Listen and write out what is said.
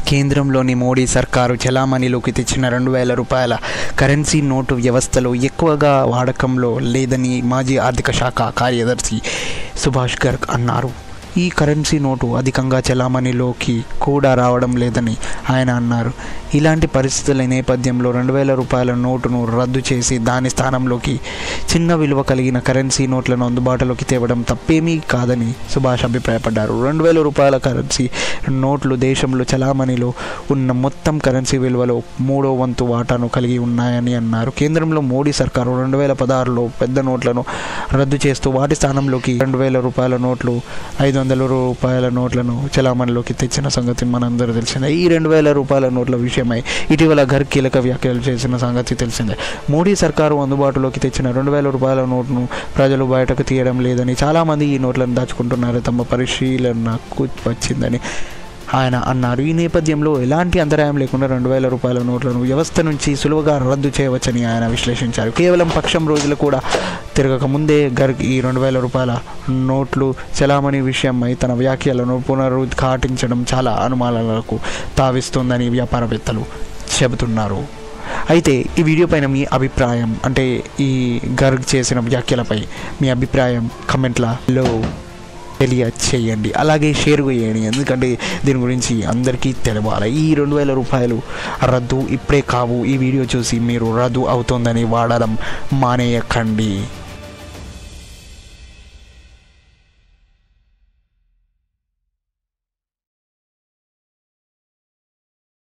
కేంద్రంలోని మోడీ సర్కారు చలామణిలోకి తెచ్చిన రెండు వేల రూపాయల కరెన్సీ నోటు వ్యవస్థలో ఎక్కువగా వాడకంలో లేదని మాజీ ఆర్థిక శాఖ కార్యదర్శి సుభాష్ గర్గ్ అన్నారు ఈ కరెన్సీ నోటు అధికంగా చలామణిలోకి కూడా రావడం లేదని ఆయన అన్నారు ఇలాంటి పరిస్థితుల నేపథ్యంలో రెండు వేల రూపాయల నోటును రద్దు చేసి దాని స్థానంలోకి చిన్న విలువ కలిగిన కరెన్సీ నోట్లను అందుబాటులోకి తేవడం తప్పేమీ కాదని సుభాష్ అభిప్రాయపడ్డారు రెండు వేల రూపాయల కరెన్సీ నోట్లు దేశంలో చలామణిలో ఉన్న మొత్తం కరెన్సీ విలువలో మూడో వంతు వాటాను కలిగి ఉన్నాయని అన్నారు కేంద్రంలో మోడీ సర్కారు రెండు వేల పదహారులో పెద్ద నోట్లను రద్దు చేస్తూ వాటి స్థానంలోకి రెండు వేల రూపాయల నోట్లు ఐదు వందల రూపాయల నోట్లను చలామణిలోకి తెచ్చిన సంగతి మనందరూ తెలిసిందే ఈ రెండు వేల రూపాయల నోట్ల విషయమై ఇటీవల ఘర్ కీలక వ్యాఖ్యలు చేసిన సంగతి తెలిసిందే మోడీ సర్కారు అందుబాటులోకి తెచ్చిన రెండు వేల రూపాయల నోటును ప్రజలు బయటకు తీయడం లేదని చాలామంది ఈ నోట్లను దాచుకుంటున్నారు తమ పరిశీలనకు వచ్చిందని ఆయన అన్నారు ఈ నేపథ్యంలో ఎలాంటి అంతరాయం లేకుండా రెండు వేల రూపాయల నోట్లను వ్యవస్థ నుంచి సులువుగా రద్దు చేయవచ్చని ఆయన విశ్లేషించారు కేవలం పక్షం రోజులు కూడా తిరగక ముందే గర్గ్ ఈ రెండు వేల రూపాయల నోట్లు చలామణి విషయమై తన వ్యాఖ్యలను పునరుద్ఘాటించడం చాలా అనుమానాలకు తావిస్తుందని వ్యాపారవేత్తలు చెబుతున్నారు అయితే ఈ వీడియో పైన మీ అభిప్రాయం అంటే ఈ గర్గ్ చేసిన వ్యాఖ్యలపై మీ అభిప్రాయం కమెంట్లలో తెలియచేయండి అలాగే షేర్ చేయండి ఎందుకంటే దీని గురించి అందరికీ తెలవాలి ఈ రెండు వేల రూపాయలు రద్దు ఇప్పుడే కావు ఈ వీడియో చూసి మీరు రద్దు అవుతుందని వాడడం మానేయకండి